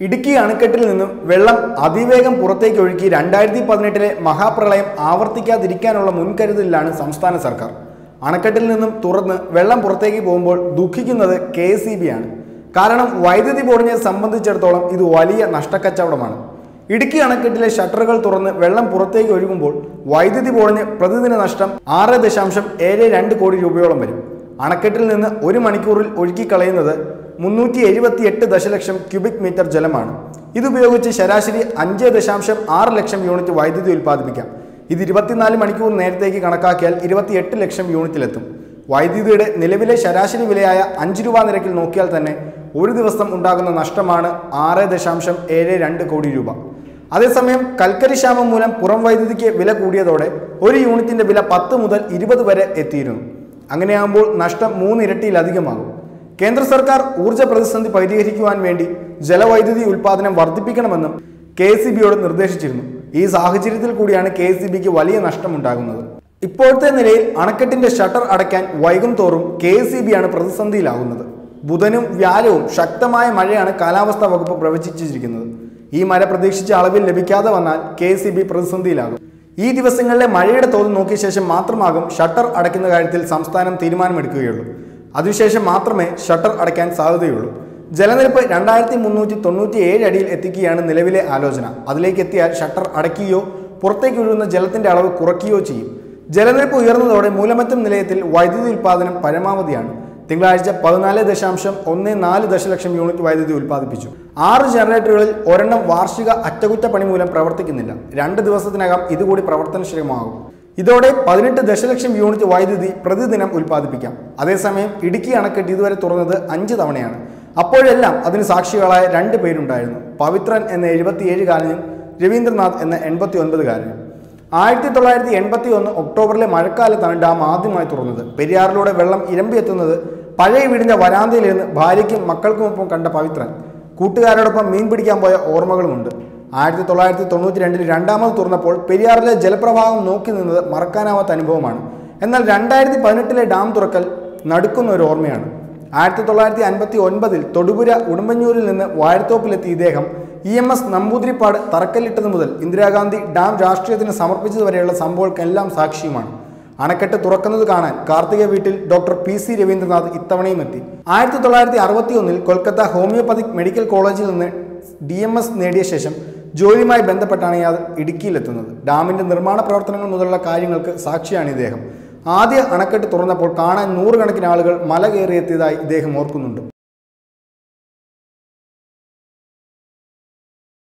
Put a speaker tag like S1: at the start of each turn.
S1: ഇടുക്കി അണക്കെട്ടിൽ നിന്നും വെള്ളം അതിവേഗം പുറത്തേക്ക് ഒഴുക്കി രണ്ടായിരത്തി പതിനെട്ടിലെ മഹാപ്രളയം ആവർത്തിക്കാതിരിക്കാനുള്ള മുൻകരുതലിലാണ് സംസ്ഥാന സർക്കാർ അണക്കെട്ടിൽ നിന്നും തുറന്ന് വെള്ളം പുറത്തേക്ക് പോകുമ്പോൾ ദുഃഖിക്കുന്നത് കെ എസ് ആണ് കാരണം വൈദ്യുതി ബോർഡിനെ സംബന്ധിച്ചിടത്തോളം ഇത് വലിയ നഷ്ടക്കച്ചവടമാണ് ഇടുക്കി അണക്കെട്ടിലെ ഷട്ടറുകൾ തുറന്ന് വെള്ളം പുറത്തേക്ക് ഒഴുകുമ്പോൾ വൈദ്യുതി ബോർഡിന് പ്രതിദിന നഷ്ടം ആറ് ദശാംശം ഏഴ് രണ്ട് കോടി രൂപയോളം വരും അണക്കെട്ടിൽ നിന്ന് ഒരു മണിക്കൂറിൽ ഒഴുക്കിക്കളയുന്നത് മുന്നൂറ്റി എഴുപത്തി എട്ട് ദശലക്ഷം ക്യൂബിക് മീറ്റർ ജലമാണ് ഇതുപയോഗിച്ച് ശരാശരി അഞ്ച് ദശാംശം ആറ് ലക്ഷം യൂണിറ്റ് വൈദ്യുതി ഉൽപ്പാദിപ്പിക്കാം ഇത് ഇരുപത്തിനാല് മണിക്കൂർ നേരത്തേക്ക് കണക്കാക്കിയാൽ ഇരുപത്തിയെട്ട് ലക്ഷം യൂണിറ്റിലെത്തും വൈദ്യുതിയുടെ നിലവിലെ ശരാശരി വിലയായ അഞ്ച് രൂപ നിരക്കിൽ നോക്കിയാൽ തന്നെ ഒരു ദിവസം ഉണ്ടാകുന്ന നഷ്ടമാണ് ആറ് ദശാംശം ഏഴ് രണ്ട് കോടി രൂപ അതേസമയം കൽക്കരി ക്ഷാമം മൂലം പുറം വൈദ്യുതിക്ക് വില കൂടിയതോടെ ഒരു യൂണിറ്റിന്റെ വില പത്ത് മുതൽ ഇരുപത് വരെ എത്തിയിരുന്നു അങ്ങനെയാകുമ്പോൾ നഷ്ടം മൂന്നിരട്ടിയിലധികമാകും കേന്ദ്ര സർക്കാർ ഊർജ്ജ പ്രതിസന്ധി പരിഹരിക്കുവാൻ വേണ്ടി ജലവൈദ്യുതി ഉൽപ്പാദനം വർദ്ധിപ്പിക്കണമെന്നും കെ എസ് ബിയോട് നിർദ്ദേശിച്ചിരുന്നു ഈ സാഹചര്യത്തിൽ കൂടിയാണ് കെ എസ് ബിക്ക് വലിയ നഷ്ടമുണ്ടാകുന്നത് ഇപ്പോഴത്തെ നിലയിൽ അണക്കെട്ടിന്റെ ഷട്ടർ അടയ്ക്കാൻ വൈകും തോറും കെ എസ് ആണ് പ്രതിസന്ധിയിലാകുന്നത് ബുധനും വ്യാഴവും ശക്തമായ മഴയാണ് കാലാവസ്ഥാ വകുപ്പ് പ്രവചിച്ചിരിക്കുന്നത് ഈ മഴ പ്രതീക്ഷിച്ച അളവിൽ ലഭിക്കാതെ വന്നാൽ കെ എസ് പ്രതിസന്ധിയിലാകും ഈ ദിവസങ്ങളിലെ മഴയുടെ തോത് നോക്കിയ ശേഷം മാത്രമാകും ഷട്ടർ അടയ്ക്കുന്ന കാര്യത്തിൽ സംസ്ഥാനം തീരുമാനമെടുക്കുകയുള്ളൂ അതിനുശേഷം മാത്രമേ ഷട്ടർ അടയ്ക്കാൻ സാധ്യതയുള്ളൂ ജലനിരപ്പ് രണ്ടായിരത്തി മുന്നൂറ്റി തൊണ്ണൂറ്റി ഏഴ് അടിയിൽ എത്തിക്കുകയാണ് നിലവിലെ ആലോചന അതിലേക്ക് എത്തിയാൽ ഷട്ടർ അടയ്ക്കുകയോ പുറത്തേക്ക് ഒഴുകുന്ന ജലത്തിന്റെ അളവ് കുറയ്ക്കുകയോ ചെയ്യും ജലനിരപ്പ് ഉയർന്നതോടെ മൂലമറ്റം നിലയത്തിൽ വൈദ്യുതി ഉൽപ്പാദനം പരമാവധിയാണ് തിങ്കളാഴ്ച പതിനാല് ദശാംശം ഒന്ന് നാല് ദശലക്ഷം യൂണിറ്റ് വൈദ്യുതി ഉൽപ്പാദിപ്പിച്ചു ആറ് ജനറേറ്ററുകളിൽ ഒരെണ്ണം വാർഷിക അറ്റകുറ്റപ്പണി മൂലം പ്രവർത്തിക്കുന്നില്ല രണ്ട് ദിവസത്തിനകം ഇതുകൂടി പ്രവർത്തനക്ഷമമാകും ഇതോടെ പതിനെട്ട് ദശലക്ഷം യൂണിറ്റ് വൈദ്യുതി പ്രതിദിനം ഉൽപ്പാദിപ്പിക്കാം അതേസമയം ഇടുക്കി അണക്കെട്ട് ഇതുവരെ തുറന്നത് അഞ്ച് തവണയാണ് അപ്പോഴെല്ലാം അതിന് സാക്ഷികളായ രണ്ട് പേരുണ്ടായിരുന്നു പവിത്രൻ എന്ന എഴുപത്തിയേഴുകാരനും രവീന്ദ്രനാഥ് എന്ന എൺപത്തി ഒൻപതുകാരനും ആയിരത്തി തൊള്ളായിരത്തി എൺപത്തി ഒന്ന് ഒക്ടോബറിലെ മഴക്കാലത്താണ് ഡാം ആദ്യമായി തുറന്നത് പെരിയാറിലൂടെ വെള്ളം ഇരമ്പിയെത്തുന്നത് പഴയ വീടിന്റെ വരാന്തയിലിരുന്ന് ഭാര്യയ്ക്കും മക്കൾക്കുമൊപ്പം കണ്ട പവിത്രൻ കൂട്ടുകാരോടൊപ്പം മീൻ പിടിക്കാൻ പോയ ഓർമ്മകളുമുണ്ട് ആയിരത്തി തൊള്ളായിരത്തി തൊണ്ണൂറ്റി രണ്ടിൽ രണ്ടാമത് തുറന്നപ്പോൾ പെരിയാറിലെ ജലപ്രവാഹം നോക്കി നിന്നത് മറക്കാനാവാത്ത അനുഭവമാണ് എന്നാൽ രണ്ടായിരത്തി പതിനെട്ടിലെ ഡാം തുറക്കൽ നടുക്കുന്ന ഒരു ഓർമ്മയാണ് ആയിരത്തി തൊള്ളായിരത്തി അൻപത്തി ഒൻപതിൽ തൊടുപുര ഉടുമ്പന്നൂരിൽ നിന്ന് വാഴത്തോപ്പിലെത്തിയ ഇദ്ദേഹം ഇ എം എസ് നമ്പൂതിരിപ്പാട് തറക്കല്ലിട്ടത് മുതൽ ഇന്ദിരാഗാന്ധി ഡാം രാഷ്ട്രീയത്തിന് സമർപ്പിച്ചതുവരെയുള്ള സംഭവങ്ങൾക്കെല്ലാം സാക്ഷിയുമാണ് അണക്കെട്ട് തുറക്കുന്നത് കാണാൻ കാർത്തിക വീട്ടിൽ ഡോക്ടർ പി സി രവീന്ദ്രനാഥ് ഇത്തവണയും എത്തി ആയിരത്തി തൊള്ളായിരത്തി അറുപത്തി ഒന്നിൽ കൊൽക്കത്ത ഹോമിയോപ്പതിക് മെഡിക്കൽ കോളേജിൽ നിന്ന് ഡി എം എസ് നേടിയ ശേഷം ജോലിയുമായി ബന്ധപ്പെട്ടാണ് ഇയാൾ ഇടുക്കിയിലെത്തുന്നത് ഡാമിന്റെ നിർമ്മാണ പ്രവർത്തനങ്ങൾ മുതലുള്ള കാര്യങ്ങൾക്ക് സാക്ഷിയാണ് ഇദ്ദേഹം ആദ്യ അണക്കെട്ട് തുറന്നപ്പോൾ കാണാൻ നൂറുകണക്കിന് ആളുകൾ മല കയറിയെത്തിയതായി ഇദ്ദേഹം ഓർക്കുന്നുണ്ട്